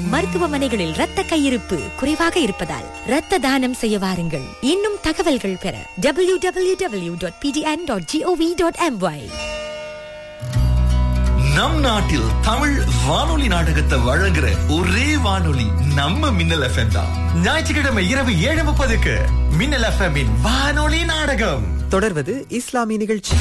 மருத்துவமனைகளில் இரத்த கையிருப்பு குறைவாக இருப்பதால் இரத்த தானம் செய்ய வாருங்கள் இன்னும் தகவல்கள் பெற W W W dot PTN dot GOV dot MY நம் நாட்டில் தமிழ் வானொலி நாடகத்தை வழங்குற ஒரே வானொலி நம்ம மின்னல் எஃப்எம் தான் ஞாயிற்றுக்கிழமை இரவு ஏழு முப்பதுக்கு மின்னல் எஃப்எம் வானொலி நாடகம் தொடர்வது இஸ்லாமிய நிகழ்ச்சி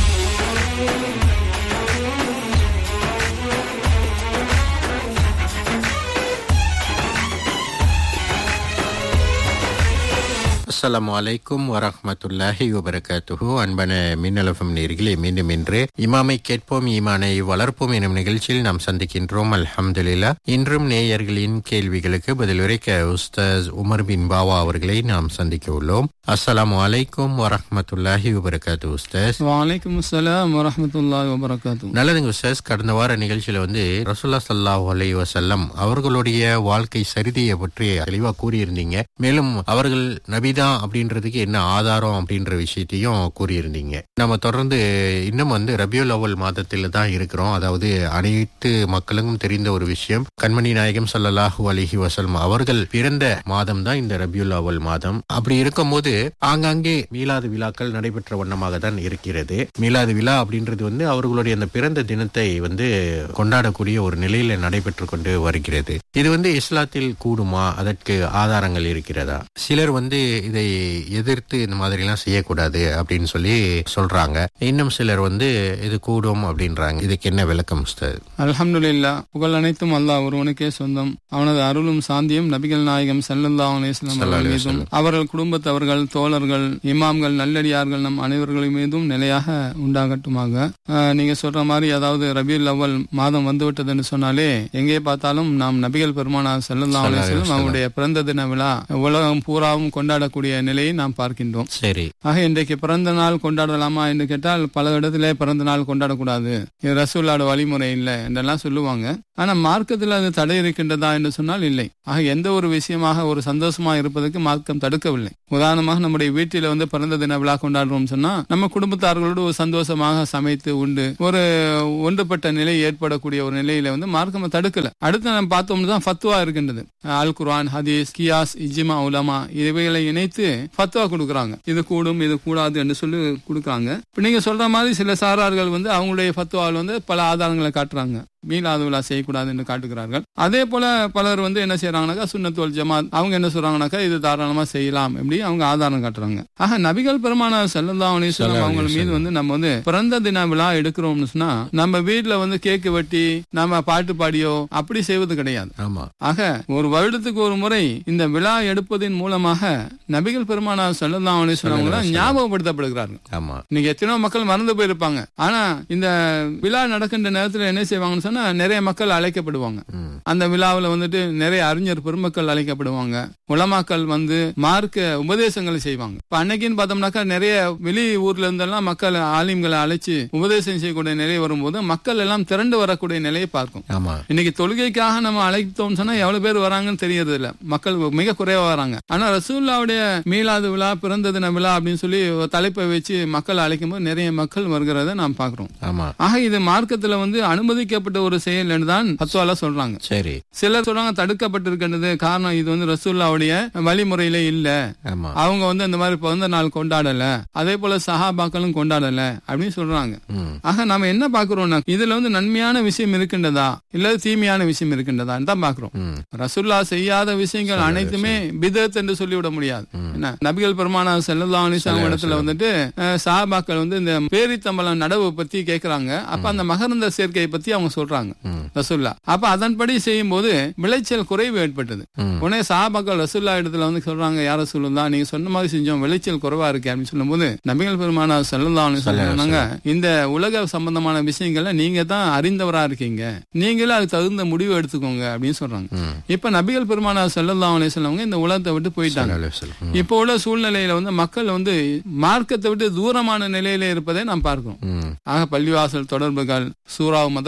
அஸ்ஸலாமு அலைக்கும் வரஹ்மத்துல்லாஹி வபரகாத்துஹு அன்பான மின்னலஃபம் நேர்களே மீண்டும் இன்று இமாமை கேட்போம் ஈமானை வளர்ப்போம் எனும் நிகழ்ச்சியில் நாம் சந்திக்கின்றோம் அல்ஹம்துலில்லா இன்றும் நேயர்களின் கேள்விகளுக்கு பதிலுரைக்க உஸ்தாஸ் உமர் பின் பாவா அவர்களை நாம் சந்திக்க உள்ளோம் அஸ்ஸலாமு அலைக்கும் வரஹ்மத்துல்லாஹி வபரகாத்து உஸ்தாஸ் வலைக்கம் அஸ்ஸலாம் வரஹமத்துல்லாஹி வபரகாத்து நல்லதுங்க உஸ்தாஸ் கடந்த வார நிகழ்ச்சியில வந்து ரசூல்லா ஸல்லல்லாஹு அலைஹி வஸல்லம் அவர்களுடைய வாழ்க்கை சரிதையை பற்றி தெளிவா கூறியிருந்தீங்க மேலும் அவர்கள் நபிதான் அப்படின்றதுக்கு என்ன ஆதாரம் அப்படின்ற விஷயத்தையும் கூறியிருந்தீங்க நம்ம தொடர்ந்து இன்னும் வந்து ரபியுல் அவ்வல் மாதத்தில் தான் இருக்கிறோம் அதாவது அனைத்து மக்களுக்கும் தெரிந்த ஒரு விஷயம் கண்மணி நாயகம் ஸல்லல்லாஹு அலைஹி வஸல்லம் அவர்கள் பிறந்த மாதம் தான் இந்த ரபியுல் அவ்வல் மாதம் அப்படி இருக்கும்போது ஆங்காங்கே மீலாது விழாக்கள் நடைபெற்ற வண்ணமாக தான் இருக்கிறது மீலாது விழா அப்படின்றது வந்து அவர்களுடைய அந்த பிறந்த தினத்தை வந்து கொண்டாடக்கூடிய ஒரு நிலையில நடைபெற்று கொண்டு வருகிறது இது வந்து இஸ்லாத்தில் கூடுமா அதற்கு ஆதாரங்கள் இருக்கிறதா சிலர் வந்து இதை எதிர்த்து இந்த மாதிரி எல்லாம் செய்யக்கூடாது அப்படின்னு சொல்லி சொல்றாங்க இன்னும் சிலர் வந்து இது கூடும் அப்படின்றாங்க இதுக்கு என்ன விளக்கம் உஸ்தாத்? அல்ஹம்துலில்லா புகழ் அனைத்தும் அல்லாஹ் ஒருவனுக்கே சொந்தம் அவனது அருளும் சாந்தியும் நபிகள் நாயகம் ஸல்லல்லாஹு அலைஹி வஸல்லம் ஸல்லல்லாஹு அவர்கள் அலைஹி மீதும் வஸல்லம். அவர்கள் குடும்பத்தவர்கள் தோழர்கள் இமாம்கள் நல்லடியார்கள் நம் அனைவர்கள் மீதும் நிலையாக உண்டாகட்டுமாக ஆஹ், நீங்க சொல்ற மாதிரி அதாவது ரபியுல் அவ்வல் மாதம் வந்துவிட்டதுன்னு சொன்னாலே எங்கே பார்த்தாலும் நாம் நபிகள் பெருமானார் ஸல்லல்லாஹு அலைஹி வஸல்லம் அவருடைய பிறந்த தின விழா உலகம் பூராவும் கொண்டாடக்கூடிய நிலையை நாம் பார்க்கின்றோம் சரி ஆக இன்றைக்கு பிறந்த நாள் கொண்டாடலாமா என்று கேட்டால் பல இடத்துல பிறந்த நாள் கொண்டாடக்கூடாது இது ரசூலோட வழிமுறை இல்லை என்றெல்லாம் சொல்லுவாங்க ஆனா மார்க்கத்தில் அது தடை இருக்கின்றதா என்று சொன்னால் இல்லை ஆக எந்த ஒரு விஷயமாக ஒரு சந்தோஷமா இருப்பதற்கு மார்க்கம் தடுக்கவில்லை உதாரணமாக நம்முடைய வீட்டில வந்து பிறந்த தின விழா கொண்டாடுறோம் சொன்னா நம்ம குடும்பத்தார்களோடு ஒரு சந்தோஷமாக சமைத்து உண்டு ஒரு ஒன்றுபட்ட நிலை ஏற்படக்கூடிய ஒரு நிலையில வந்து மார்க்கம் தடுக்கல அடுத்து நம்ம பார்த்தோம்னு தான் ஃபத்வா இருக்கின்றது அல் குர்ஆன் ஹதீஸ் கியாஸ் இஜ்மா உலமா இவைகளை இணைத்து ஃபத்வா கொடுக்குறாங்க இது கூடும் இது கூடாது என்று சொல்லி கொடுக்குறாங்க இப்ப நீங்க சொல்ற மாதிரி சில சாரார்கள் வந்து அவங்களுடைய ஃபத்வாவில் வந்து பல ஆதாரங்களை காட்டுறாங்க மீளாது விழா செய்யக்கூடாது என்று காட்டுகிறார்கள் அதே போல பலர் வந்து என்ன செய்யறாங்கனாக்கா சுன்னத்துவல் ஜமாத் அவங்க என்ன சொல்றாங்கனாக்கா இது தாராளமா செய்யலாம் இப்படி அவங்க ஆதாரம் காட்டுறாங்க ஆக நபிகள் பெருமானார் ஸல்லல்லாஹு அலைஹி வஸல்லம் அவங்க மீது வந்து நம்ம வந்து பிறந்த தின விழா எடுக்கிறோம்னு சொன்னா நம்ம வீட்ல வந்து கேக்கு வெட்டி நம்ம பாட்டு பாடியோ அப்படி செய்வது கிடையாது ஆமா ஆக ஒரு வருடத்துக்கு ஒரு முறை இந்த விழா எடுப்பதின் மூலமாக நபிகள் பெருமானார் ஸல்லல்லாஹு அலைஹி வஸல்லம் அவங்கள ஞாபகப்படுத்தப்படுகிறார்கள் ஆமா இன்னைக்கு எத்தனையோ மக்கள் மறந்து போயிருப்பாங்க ஆனா இந்த விழா நடக்கின்ற நேரத்துல என்ன செய்வாங்கன்னு சொன்னா நிறைய மக்கள் அழைக்கப்படுவாங்க ம். அந்த விழாவுல வந்துட்டு நிறைய அறிஞர் பெருமக்கள் அழைக்கப்படுவாங்க உலமாக்கள் வந்து மார்க்க உபதேசங்களை செய்வாங்க இப்ப அன்னைக்குன்னு பார்த்தோம்னாக்கா நிறைய வெளி ஊர்ல இருந்தெல்லாம் மக்கள் ஆலிம்களை அழைச்சு உபதேசம் செய்யக்கூடிய நிலை வரும்போது மக்கள் எல்லாம் திரண்டு வரக்கூடிய நிலையை பார்க்கும் ஆமா இன்னைக்கு தொழுகைக்காக நம்ம அழைத்தோம் சொன்னா எவ்வளவு பேர் வராங்கன்னு தெரியறது இல்ல மக்கள் மிக குறைவா வராங்க ஆனா ரசூல்லாவுடைய மீளாது விழா பிறந்த தின விழா அப்படின்னு சொல்லி ஒரு தலைப்பை வச்சு மக்கள் அழைக்கும் போது நிறைய மக்கள் வருகிறத நாம் பாக்குறோம் ஆமா ஆக இது மார்க்கத்துல வந்து அனுமதிக்கப்பட்ட ஒரு செயல் தான் பத்துவால சொல்றாங்க சரி சிலர் சொல்றாங்க தடுக்கப்பட்டிருக்கின்றது காரணம் இது வந்து ரசூல்லாவுடைய வழிமுறையில இல்ல ஆமா அவங்க வந்து இந்த மாதிரி பிறந்த நாள் கொண்டாடல அதே போல சஹாபாக்களும் கொண்டாடல அப்படின்னு சொல்றாங்க ம். ஆக நாம என்ன பாக்குறோம்னா இதுல வந்து நன்மையான விஷயம் இருக்கின்றதா இல்ல தீமையான விஷயம் இருக்கின்றதான்னு தான் பாக்குறோம் ம். ரசுல்லா செய்யாத விஷயங்கள் அனைத்துமே பிதத் என்று சொல்லிவிட முடியாது என்ன நபிகள் பெருமானா செல்லல்லா அலிசாம் இடத்துல வந்துட்டு அஹ், சஹாபாக்கள் வந்து இந்த பேரித்தம்பளம் நடவு பத்தி கேக்குறாங்க அப்ப அந்த மகரந்த சேர்க்கையை பத்தி அவங்க சொல்றாங்க ம். ரசுல்லா அப்ப அதன்படி செய்யும் போது விளைச்சல் குறைவு ஏற்பட்டது ம். உடனே சஹாபாக்கள் ரசுல்லா இடத்துல வந்து சொல்றாங்க யார சொல்லுந்தா நீங்க சொன்ன மாதிரி செஞ்சோம் விளைச்சல் குறைவா இருக்கு அப்படின்னு சொல்லும்போது நபிகள் பெருமானா செல்லல்லா சொன்னாங்க இந்த உலக சம்பந்தமான விஷயங்கள்ல நீங்க தான் அறிந்தவரா இருக்கீங்க நீங்களே அதுக்கு தகுந்த முடிவு எடுத்துக்கோங்க அப்படின்னு சொல்றாங்க ம். இப்ப நபிகள் பெருமானா செல்லல்லா அலிஸ்லவங்க இந்த உலகத்தை விட்டு போயிட்டாங்க அலைஹி வஸல்லம். ம். இப்போ உள்ள சூழ்நிலையில வந்து மக்கள் வந்து மார்க்கத்தை விட்டு தூரமான நிலையில இருப்பதை நாம் பார்க்கிறோம் ம். ஆக பள்ளிவாசல் தொடர்புகள் சூறா மதரசாக்களுடைய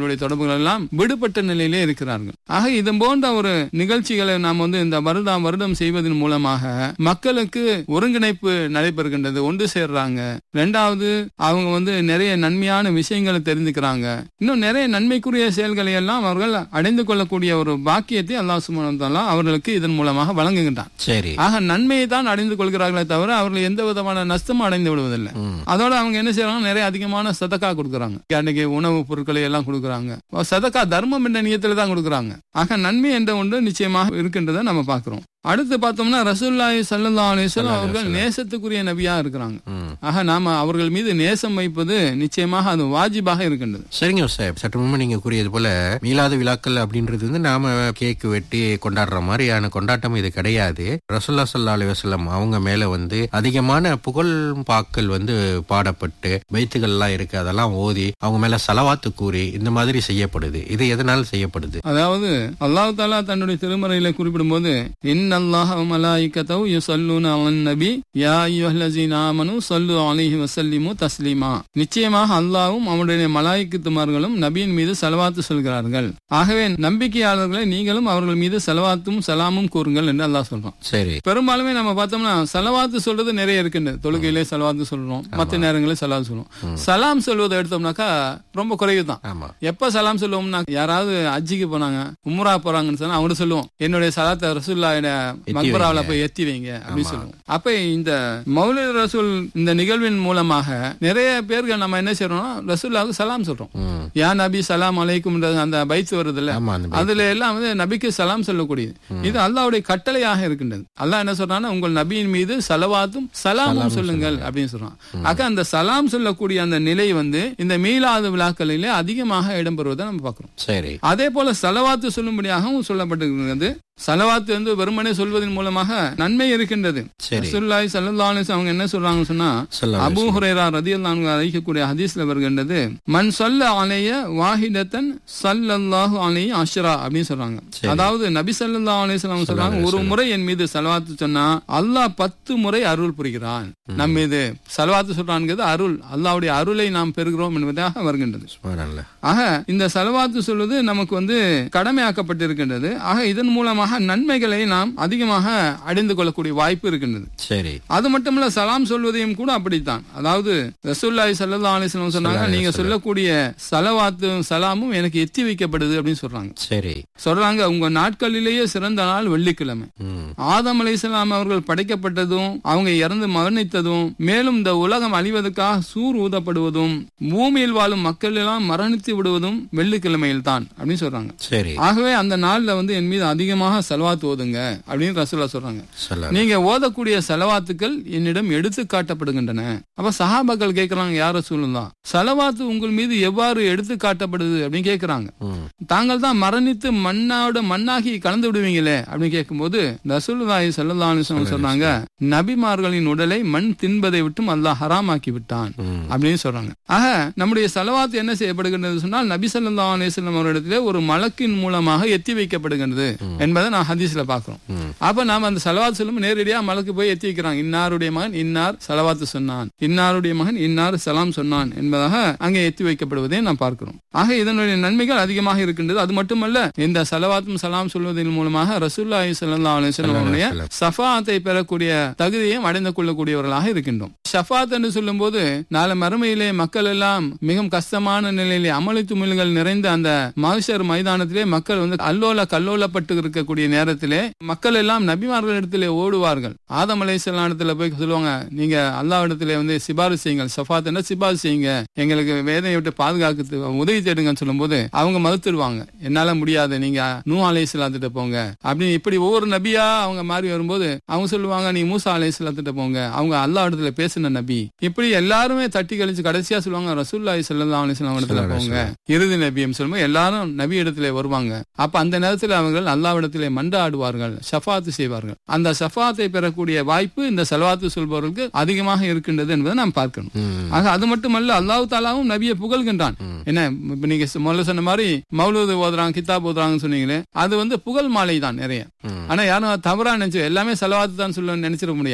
அவர்களுடைய தொடர்புகள் எல்லாம் விடுபட்ட நிலையிலே இருக்கிறார்கள் ஆக இது போன்ற ஒரு நிகழ்ச்சிகளை நாம் வந்து இந்த வருடம் வருடம் செய்வதன் மூலமாக மக்களுக்கு ஒருங்கிணைப்பு நடைபெறுகின்றது ஒன்று சேர்றாங்க ரெண்டாவது அவங்க வந்து நிறைய நன்மையான விஷயங்களை தெரிஞ்சுக்கிறாங்க இன்னும் நிறைய நன்மைக்குரிய செயல்களை எல்லாம் அவர்கள் அடைந்து கொள்ளக்கூடிய ஒரு பாக்கியத்தை அல்லாஹ் சுமன் அவர்களுக்கு இதன் மூலமாக வழங்குகின்றான் சரி ஆக நன்மையை தான் அடைந்து கொள்கிறார்களே தவிர அவர்கள் எந்த விதமான நஷ்டமும் அடைந்து விடுவதில்லை ம். அதோட அவங்க என்ன செய்யறாங்க நிறைய அதிகமான சதக்கா கொடுக்குறாங்க அன்னைக்கு உணவு பொருட்களை எல்லாம் கொடுக்குறாங்க சதக்கா தர்மம் என்ற நியத்துல தான் கொடுக்குறாங்க ஆக நன்மை என்ற ஒன்று நிச்சயமாக இருக்கின்றதை நம்ம பார்க்கிறோம் அடுத்து பார்த்தோம்னா ரசூல்லாய் சல்லா அலிஸ்லாம் அவர்கள் நேசத்துக்குரிய நபியா இருக்கிறாங்க ம். ஆக நாம அவர்கள் மீது நேசம் வைப்பது நிச்சயமாக அது வாஜிபாக இருக்கின்றது சரிங்க சார் சற்று முன்பு நீங்க கூறியது போல மீளாத விழாக்கள் அப்படின்றது வந்து நாம கேக் வெட்டி கொண்டாடுற மாதிரியான கொண்டாட்டம் இது கிடையாது ரசூல்லா சல்லா அலி வசல்லம் அவங்க மேல வந்து அதிகமான புகழ் பாக்கள் வந்து பாடப்பட்டு வைத்துகள்லாம் இருக்கு அதெல்லாம் ஓதி அவங்க மேல சலவாத்து கூறி இந்த மாதிரி செய்யப்படுது இது எதனால் செய்யப்படுது அதாவது அல்லாஹ் தாலா தன்னுடைய திருமறையில குறிப்பிடும்போது இன்னல்லாஹ வ மலாயிக்கத்தஹு யுஸல்லூன அலன் நபி யா அய்யுஹல்லஸீன ஆமனு ஸல்லு அலைஹி வஸல்லிமு தஸ்லீமா நிச்சயமாக அல்லாஹ்வும் அவருடைய மலாயிக்கத்துமார்களும் நபியின் மீது சலவாத்து சொல்கிறார்கள் ஆகவே நம்பிக்கையாளர்களை நீங்களும் அவர்கள் மீது சலவாத்தும் சலாமும் கூறுங்கள் என்று அல்லாஹ் சொல்றான் சரி பெரும்பாலுமே நம்ம பார்த்தோம்னா சலவாத்து சொல்றது நிறைய இருக்கின்றது தொழுகையிலே சலவாத்து சொல்றோம் மற்ற நேரங்களில் சலவாத்து சொல்றோம் சலாம் சொல்வதை எடுத்தோம்னாக்கா ரொம்ப குறைவு தான் ஆமா எப்ப சலாம் சொல்லுவோம்னா யாராவது அஜிக்கு போனாங்க உம்ரா போறாங்கன்னு சொன்னா அவங்க சொல்லுவோம் என்னுடைய சலாத்தை ரசூல்லாவோட மக்பராவில போய் எத்தி வைங்க அப்படின்னு சொல்லுவோம் அப்ப இந்த மௌலித ரசூல் இந்த நிகழ்வின் மூலமாக நிறைய பேர்கள் நம்ம என்ன செய்யறோம்னா ரசூல்லாவுக்கு சலாம் சொல்றோம் ம். யா நபி சலாம் அலைக்கும் அந்த பைத்து வருது இல்ல ஆமா அந்த அதுல எல்லாம் வந்து நபிக்கு சலாம் சொல்லக்கூடியது இது அல்லாஹ்வுடைய கட்டளையாக இருக்கின்றது அல்லாஹ் என்ன சொல்றான்னா உங்கள் நபியின் மீது சலவாத்தும் சலாமும் சொல்லுங்கள் அப்படின்னு சொல்றான் ஆக அந்த சலாம் சொல்லக்கூடிய அந்த நிலை வந்து இந்த மீளாது விழாக்களிலே அதிகமாக இடம்பெறுவதை நம்ம பார்க்கிறோம் சரி அதே போல சலவாத்து சொல்லும்படியாகவும் சொல்லப்பட்டிருக்கிறது சலவாத்து வந்து வெறுமனே சொல்வதன் மூலமாக நன்மை இருக்கின்றது சரி. ரசூலுல்லாஹி ஸல்லல்லாஹு அலைஹி வஸல்லம் அவங்க என்ன சொல்றாங்கன்னு சொன்னா ஸல்லல்லாஹு அபூ ஹுரைரா ரதியல்லாஹு அன்ஹு அறிவிக்கக்கூடிய ஹதீஸ்ல வருகின்றது மன் சொல்ல அலைய வாஹிதத்தன் ஸல்லல்லாஹு அலைஹி அஷ்ரா அப்படின்னு சொல்றாங்க சரி. அதாவது நபி ஸல்லல்லாஹு அலைஹி வஸல்லம் சொல்றாங்க ஒரு முறை என் மீது சலவாத்து சொன்னா அல்லாஹ் பத்து முறை அருள் புரிகிறான் நம் மீது சலவாத்து சொல்றான்ங்கிறது அருள் அல்லாஹ்வுடைய அருளை நாம் பெறுகிறோம் என்பதாக வருகின்றது சுமாரல்ல ஆக இந்த செலவாத்து சொல்வது நமக்கு வந்து கடமையாக்கப்பட்டிருக்கின்றது ஆக இதன் மூலமாக நன்மைகளை நாம் அதிகமாக அடைந்து கொள்ளக்கூடிய வாய்ப்பு இருக்கின்றது சரி அது மட்டுமல்ல சலாம் சொல்வதையும் கூட அப்படித்தான் அதாவது ரசூல்லாய் சல்லா அலிஸ்லாம் சொன்னாங்க நீங்க சொல்லக்கூடிய சலவாத்தும் சலாமும் எனக்கு எத்தி வைக்கப்படுது அப்படின்னு சொல்றாங்க சரி சொல்றாங்க உங்க நாட்களிலேயே சிறந்த நாள் வெள்ளிக்கிழமை ம். ஆதம் அலைஹிஸ்ஸலாம் அவர்கள் படைக்கப்பட்டதும் அவங்க இறந்து மரணித்ததும் மேலும் இந்த உலகம் அழிவதற்காக சூர் ஊதப்படுவதும் பூமியில் வாழும் மக்கள் எல்லாம் மரணித்து விடுவதும் வெள்ளிக்கிழமையில் தான் அப்படின்னு சொல்றாங்க சரி ஆகவே அந்த நாள்ல வந்து என் மீது அதிகமாக செலவாத்து ஓதுங்க அப்படின்னு ரசூலா சொல்றாங்க சொல்ல நீங்க ஓதக்கூடிய செலவாத்துக்கள் என்னிடம் எடுத்து காட்டப்படுகின்றன அப்ப சஹாபாக்கள் கேட்கறாங்க யார சொல்லலாம் செலவாத்து உங்கள் மீது எவ்வாறு எடுத்து காட்டப்படுது அப்படின்னு கேட்கறாங்க ம். தாங்கள் தான் மரணித்து மண்ணோட மண்ணாகி கலந்து விடுவீங்களே அப்படின்னு கேட்கும்போது ரசூலுல்லாஹி ஸல்லல்லாஹு அலைஹி வஸல்லம் சொன்னாங்க நபிமார்களின் உடலை மண் தின்பதை விட்டும் அல்லாஹ் ஹராமாக்கி விட்டான் ம். அப்படின்னு சொல்றாங்க ஆக நம்முடைய செலவாத்து என்ன செய்யப்படுகின்றது சொன்னால் நபி ஸல்லல்லாஹு அலைஹி வஸல்லம் அவரிடத்திலே ஒரு மலக்கின் மூலமாக எத்தி வைக்கப்படுகின்றது என்பதை நான் ஹதீஸ்ல பாக்குறோம் ம். அப்ப நாம அந்த செலவாத்து சொல்லும் நேரடியா மலக்கு போய் எத்தி வைக்கிறாங்க இன்னாருடைய மகன் இன்னார் செலவாத்து சொன்னான் இன்னாருடைய மகன் இன்னார் சலாம் சொன்னான் என்பதாக அங்கே எத்தி வைக்கப்படுவதை நாம் பார்க்கிறோம் ஆக இதனுடைய நன்மைகள் அதிகமாக இருக்கின்றது அது மட்டுமல்ல இந்த செலவாத்தும் சலாம் சொல்வதன் மூலமாக ரசூல்லாஹி ஸல்லல்லாஹு அலைஹி வஸல்லம் அவருடைய சஃபாத்தை பெறக்கூடிய தகுதியையும் அடைந்து கொள்ளக்கூடியவர்களாக இருக்கின்றோம் ஷஃபாத் என்று சொல்லும்போது நாளை மறுமையிலே மக்கள் எல்லாம் மிகவும் கஷ்டமான நிலையிலே அமளி துமில்கள் நிறைந்த அந்த மகஷர் மைதானத்திலே மக்கள் வந்து அல்லோல கல்லோலப்பட்டு இருக்கக்கூடிய நேரத்திலே மக்கள் எல்லாம் நபிமார்களிடத்திலே ஓடுவார்கள் ஆதம் அலைசல்லானத்துல போய் சொல்லுவாங்க நீங்க அல்லாவிடத்திலே வந்து சிபாரிசு செய்யுங்கள் சஃபாத் என்ன சிபாரிசு செய்யுங்க எங்களுக்கு வேதனையை விட்டு பாதுகாக்க உதவி தேடுங்கன்னு சொல்லும்போது அவங்க மறுத்துடுவாங்க என்னால முடியாது நீங்க நூ அலைசலாத்திட்ட போங்க அப்படின்னு இப்படி ஒவ்வொரு நபியா அவங்க மாறி வரும்போது அவங்க சொல்லுவாங்க நீ மூசா அலைசலாத்திட்ட போங்க அவங்க அல்லா இடத்துல பேசின நபி இப்படி எல்லாருமே தட்டி கழிச்சு கடைசியா சொல்லுவாங்க ரசூல்லாய் சல்லா அலிஸ்லாம் இடத்துல போங்க இறுதி நபியும் சொல்லும்போது எல்லாரும் நபி இடத்துல வருவாங்க அப்ப அந்த நேரத்தில் அவர்கள் அல்லாவிடத்திலே மன்றாடுவார்கள் ஷஃபாத்து செய்வார்கள் அந்த ஷஃபாத்தை பெறக்கூடிய வாய்ப்பு இந்த செலவாத்து சொல்பவர்களுக்கு அதிகமாக இருக்கின்றது என்பதை நாம் பார்க்கணும் ம். ஆக அது மட்டுமல்ல அல்லாஹ் தாலாவும் நபியை புகழ்கின்றான் என்ன இப்ப நீங்க முதல்ல சொன்ன மாதிரி மௌலூது ஓதுறாங்க கிதாப் ஓதுறாங்கன்னு சொன்னீங்களே அது வந்து புகழ் மாலை தான் நிறைய ம். ஆனா யாரும் தவறா நினைச்சு எல்லாமே செலவாத்து தான் சொல்ல நினைச்சிட முடியாது ம்.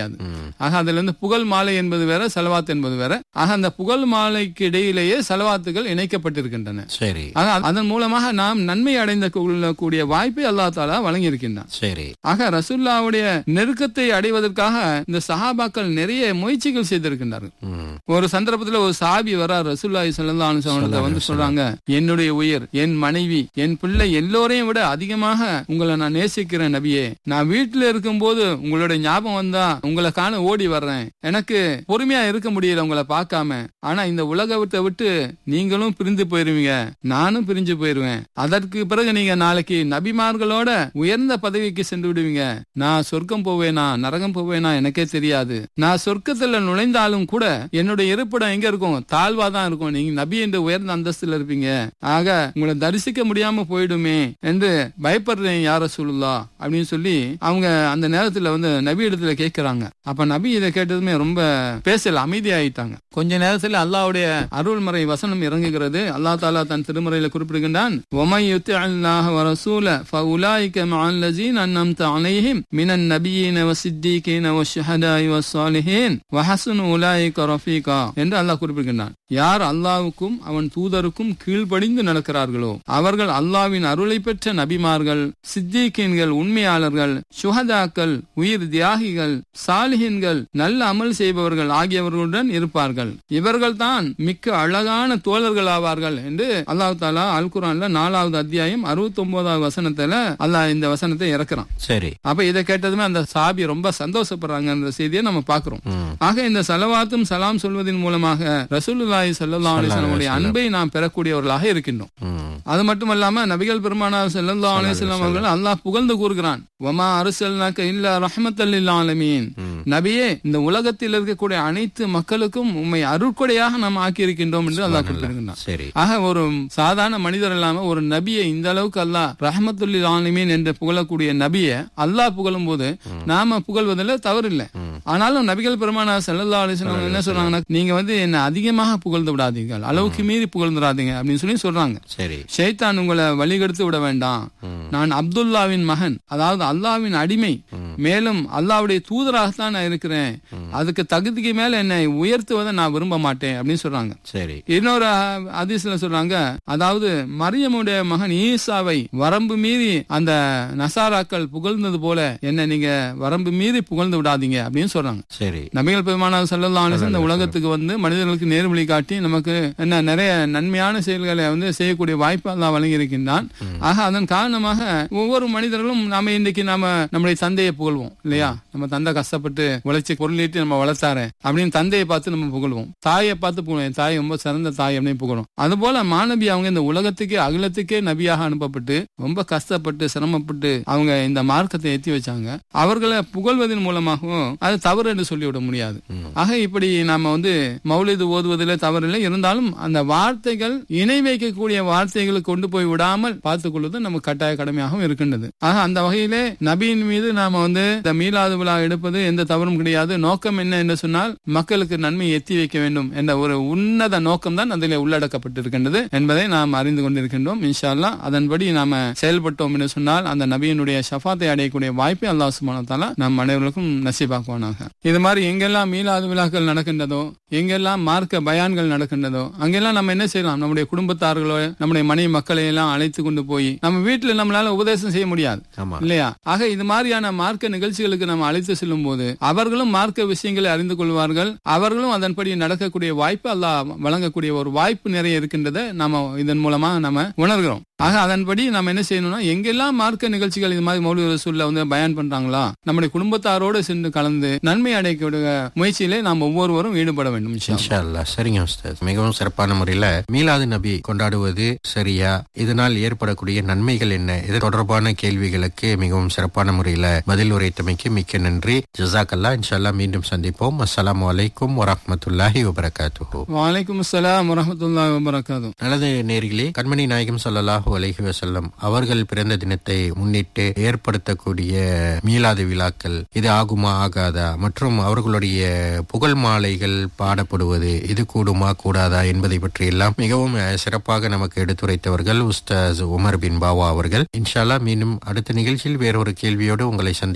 ஆக அதுல இருந்து புகழ் மாலை என்பது வேற செலவாத் என்பது வேற ஆக அந்த புகழ் மாலைக்கு இடையிலேயே செலவாத்துகள் இணைக்கப்பட்டிருக்கின்றன சரி ஆக அதன் மூலமாக நாம் நன்மை அடைந்த கொள்ளக்கூடிய வாய்ப்பை அல்லா தாலா வழங்கியிருக்கின்றான் சரி ஆக ரசூல்லாவுடைய நெருக்கத்தை அடைவதற்காக இந்த சஹாபாக்கள் நிறைய முயற்சிகள் செய்திருக்கின்றார்கள் ம். ஒரு சந்தர்ப்பத்துல ஒரு சாபி வரா ரசூல்லாய் சல்லா அலுவலத்தை வந்து சொல்றாங்க என்னுடைய உயிர் என் மனைவி என் பிள்ளை எல்லோரையும் விட அதிகமாக உங்களை நான் நேசிக்கிறேன் நபியே நான் வீட்டுல இருக்கும்போது உங்களுடைய ஞாபகம் வந்தா உங்களை காண ஓடி வர்றேன் எனக்கு பொறுமையா இருக்க முடியல உங்களை பார்க்காம ஆனா இந்த உலகத்தை விட்டு நீங்களும் பிரிந்து போயிருவீங்க நானும் பிரிஞ்சு போயிருவேன் அதற்கு பிறகு நீங்க நாளைக்கு நபிமார்களோட உயர்ந்த பதவிக்கு சென்று விடுவீங்க நான் சொர்க்கம் போவேனா நரகம் போவேனா எனக்கே தெரியாது நான் சொர்க்கத்துல நுழைந்தாலும் கூட என்னுடைய இருப்பிடம் எங்க இருக்கும் தாழ்வா தான் இருக்கும் நீங்க நபி என்று உயர்ந்த அந்தஸ்துல இருப்பீங்க ஆக உங்களை தரிசிக்க முடியாம போயிடுமே என்று பயப்படுறேன் யார சொல்லுலா அப்படின்னு சொல்லி அவங்க அந்த நேரத்துல வந்து நபி இடத்துல கேட்கிறாங்க அப்ப நபி இதை கேட்டதுமே ரொம்ப பேசல அமைதியாயிட்டாங்க கொஞ்ச நேரத்துல அல்லாஹ்வுடைய அருள்மறை வசனம் இறங்குகிறது அல்லாஹ் தாலா தன் திருமறையில குறிப்பிடுகின்றான் ஒமை யுத்தி அல்லாஹ் வரசூல فأولئك مع الذين أنعمت عليهم من النبيين والصديقين والشهداء والصالحين وحسن أولئك رفيقا என்று அல்லாஹ் குறிப்பிடுகின்றான் யார் அல்லாஹ்வுக்கும் அவன் தூதருக்கும் கீழ்ப்படிந்து நடக்கிறார்களோ அவர்கள் அல்லாஹ்வின் அருளை பெற்ற நபிமார்கள் சித்திகீன்கள் உண்மையாளர்கள் சுஹதாக்கள் உயிர் தியாகிகள் சாலிஹின்கள் நல்ல அமல் செய்பவர்கள் ஆகியவர்களுடன் இருப்பார்கள் இவர்கள் தான் மிக்க அழகான தோழர்கள் ஆவார்கள் என்று அல்லாஹ் தாலா அல் குரான்ல நாலாவது அத்தியாயம் அறுபத்தி ஒன்பதாவது வசனத்துல அல்லாஹ் இந்த வசனத்தை இறக்குறான் சரி அப்ப இதை கேட்டதுமே அந்த சாபி ரொம்ப சந்தோஷப்படுறாங்கன்ற செய்தியை நம்ம பாக்குறோம் ம். ஆக இந்த சலவாத்தும் சலாம் சொல்வதன் மூலமாக ரசூலுல்லாஹி ஸல்லல்லாஹு அலைஹி வஸல்லம் அன்பை நாம் பெறக்கூடியவர்களாக இருக்கின்றோம் ம். அது மட்டுமல்லாம நபிகள் பெருமானார் ஸல்லல்லாஹு அலைஹி வஸல்லம் அவர்கள் அல்லாஹ் புகழ்ந்து கூறுகிறான் வமா அர்சல்னாக இல்லா ரஹ்மத்தல் லில் ஆலமீன் நபியே இந்த உலகத்தில் இருக்கக்கூடிய அனைத்து மக்களுக்கும் உம்மை அருட்கொடையாக நாம் ஆக்கி இருக்கின்றோம் என்று அல்லாஹ் குறிப்பிடுகின்றான் சரி ஆக ஒரு சாதாரண மனிதர் இல்லாம ஒரு நபியை இந்த அளவுக்கு அல்லாஹ் ரஹமத்துல்லில் ஆலமீன் என்று புகழக்கூடிய நபியை அல்லாஹ் புகழும் போது நாம புகழ்வதில் தவறில்லை ஆனாலும் நபிகள் பெருமானா ஸல்லல்லாஹு அலைஹி வஸல்லம் என்ன சொல்றாங்கன்னா நீங்க வந்து என்ன அதிகமாக புகழ்ந்து விடாதீர்கள் அளவுக்கு மீறி புகழ்ந்துடாதீங்க அப்படின்னு சொல்லி சொல்றாங்க சரி ஷைத்தான் உங்களை வழிகெடுத்து விட வேண்டாம் நான் அப்துல்லாவின் மகன் அதாவது அல்லாவின் அடிமை மேலும் அல்லாவுடைய தூதராகத்தான் நான் இருக்கிறேன் அதுக்கு தகுதிக்கு மேல என்னை உயர்த்துவதை நான் விரும்ப மாட்டேன் அப்படின்னு சொல்றாங்க சரி இன்னொரு அதிசல சொல்றாங்க அதாவது மரியமுடைய மகன் ஈசாவை வரம்பு மீறி அந்த நசாராக்கள் புகழ்ந்தது போல என்ன நீங்க வரம்பு மீறி புகழ்ந்து விடாதீங்க அப்படின்னு சொல்றாங்க சரி நபிகள் பெருமானார் ஸல்லல்லாஹு அலைஹி வஸல்லம் இந்த உலகத்துக்கு வந்து மனிதர்களுக்கு நேர்வழி காட்டி நமக்கு என்ன நிறைய நன்மையான செயல்களை வந்து செய்யக்கூடிய வாய்ப்பு அல்லாஹ் வழங்கி இருக்கின்றான் ஆக அதன் காரணமாக ஒவ்வொரு மனிதர்களும் நாம இன்னைக்கு நாம நம்முடைய தந்தையை புகழ்வோம் இல்லையா நம்ம தந்தை கஷ்டப்பட்டு உழைச்சி பொருளீட்டு நம்ம வளர்த்தாரு அப்படின்னு தந்தையை பார்த்து நம்ம புகழ்வோம் தாயை பார்த்து புகழும் என் தாய் ரொம்ப சிறந்த தாய் அப்படின்னு புகழும் அதுபோல மாணவி அவங்க இந்த உலகத்துக்கே அகிலத்துக்கே நபியாக அனுப்பப்பட்டு ரொம்ப கஷ்டப்பட்டு சிரமப்பட்டு அவங்க இந்த மார்க்கத்தை எத்தி வச்சாங்க அவர்களை புகழ்வதன் மூலமாகவும் அது தவறு என்று சொல்லிவிட முடியாது ஆக இப்படி நாம வந்து மௌலிது ஓதுவதில் தவறில்லை இருந்தாலும் அந்த வார்த்தைகள் இணை வைக்கக்கூடிய வார்த்தைகளை கொண்டு போய் விடாமல் பார்த்துக் கொள்வது நமக்கு கட்டாய கடமையாகவும் இருக்கின்றது ஆக அந்த வகையிலே நபியின் மீது நாம வந்து இந்த மீளாது விழா எடுப்பது எந்த தவறும் கிடையாது நோக்கம் என்ன என்று சொன்னால் மக்களுக்கு நன்மை எத்தி வைக்க வேண்டும் என்ற ஒரு உன்னத நோக்கம் தான் அதில் உள்ளடக்கப்பட்டிருக்கின்றது என்பதை நாம் அறிந்து கொண்டிருக்கின்றோம் இன்ஷா அல்லாஹ் அதன்படி நாம செயல்பட்டோம் என்று சொன்னால் அந்த நபியினுடைய ஷஃபாத்தை அடையக்கூடிய வாய்ப்பை அல்லாஹ் சுப்ஹானஹு வ தஆலா நம் அனைவருக்கும் நசீபாக்குவானாக இது மாதிரி எங்கெல்லாம் மீளாது விழாக்கள் நடக்கின்றதோ எங்கெல்லாம் மார்க்க பயான்கள் நடக்கின்றதோ அங்கெல்லாம் நம்ம என்ன செய்யலாம் நம்முடைய குடும்பத்தார்களோ நம்முடைய மனைவி மக்களை எல்லாம் அழைத்து கொண்டு போய் நம்ம வீட்டுல நம்மளால உபதேசம் செய்ய முடியாது ஆமா இல்லையா ஆக இது மாதிரியான மார்க்க நிகழ்ச்சிகளுக்கு நம்ம அழைத்து செல்லும் போது அவர்களும் மார்க்க விஷயங்களை அறிந்து கொள்வார்கள் அவர்களும் அதன்படி நடக்கக்கூடிய வாய்ப்பு அல்லாஹ் வழங்கக்கூடிய ஒரு வாய்ப்பு நிறைய இருக்கின்றதை நாம இதன் மூலமா நம்ம உணர்கிறோம் ஆக அதன்படி நம்ம என்ன செய்யணும்னா எங்கெல்லாம் மார்க்க நிகழ்ச்சிகள் இது மாதிரி மௌலி ரசூல்ல வந்து பயன் பண்றாங்களா நம்முடைய குடும்பத்தாரோடு சென்று கலந்து நன்மை அடையக்கூடிய முயற்சியிலே நாம் ஒவ்வொருவரும் ஈடுபட வேண்டும் இன்ஷா அல்லாஹ். இன்ஷா அல்லாஹ். சரிங்க உஸ்தாத் மிகவும் சிறப்பான முறையில மீலாது நபி கொண்டாடுவது சரியா இதனால் ஏற்படக்கூடிய நன்மைகள் என்ன இது தொடர்பான கேள்விகளுக்கு மிகவும் சிறப்பான முறையில பதில் உரைத்தமைக்கு மிக்க நன்றி ஜசாக்கல்லா இன்ஷா அல்லாஹ் மீண்டும் சந்திப்போம் அஸ்ஸலாமு அலைக்கும் வரஹ்மத்துல்லாஹி வபரகாத்துஹு வலைக்கும் அஸ்ஸலாம் வரஹ்மத்துல்லாஹி வபரகாத்துஹு நல்லது நேர்களே கண்மணி நாயகம் ஸல்லல்லாஹு அலைஹி வஸல்லம் அவர்கள் பிறந்த தினத்தை முன்னிட்டு ஏற்படுத்தக்கூடிய மீலாது விழாக்கள் இது ஆகுமா ஆகாதா மற்றும் அவர்களுடைய புகழ் மாலைகள் பாடப்படுவது இது கூடுமா கூடாதா என்பதை பற்றி எல்லாம் மிகவும் அஹ், சிறப்பாக நமக்கு எடுத்துரைத்தவர்கள் உஸ்தாஸ் உமர் பின் பாவா அவர்கள் இன்ஷால்லா மீண்டும் அடுத்த நிகழ்ச்சியில் வேறொரு கேள்வியோடு உங்களை சந்திக்க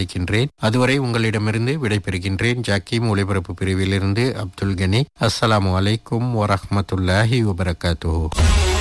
அளிக்கின்றேன் அதுவரை உங்களிடமிருந்து விடைபெறுகின்றேன் ஜாக்கிம் ஒளிபரப்பு பிரிவிலிருந்து அப்துல் கனி அஸ்ஸலாமு அலைக்கும் வரஹ்மத்துல்லாஹி வபரகாத்துஹு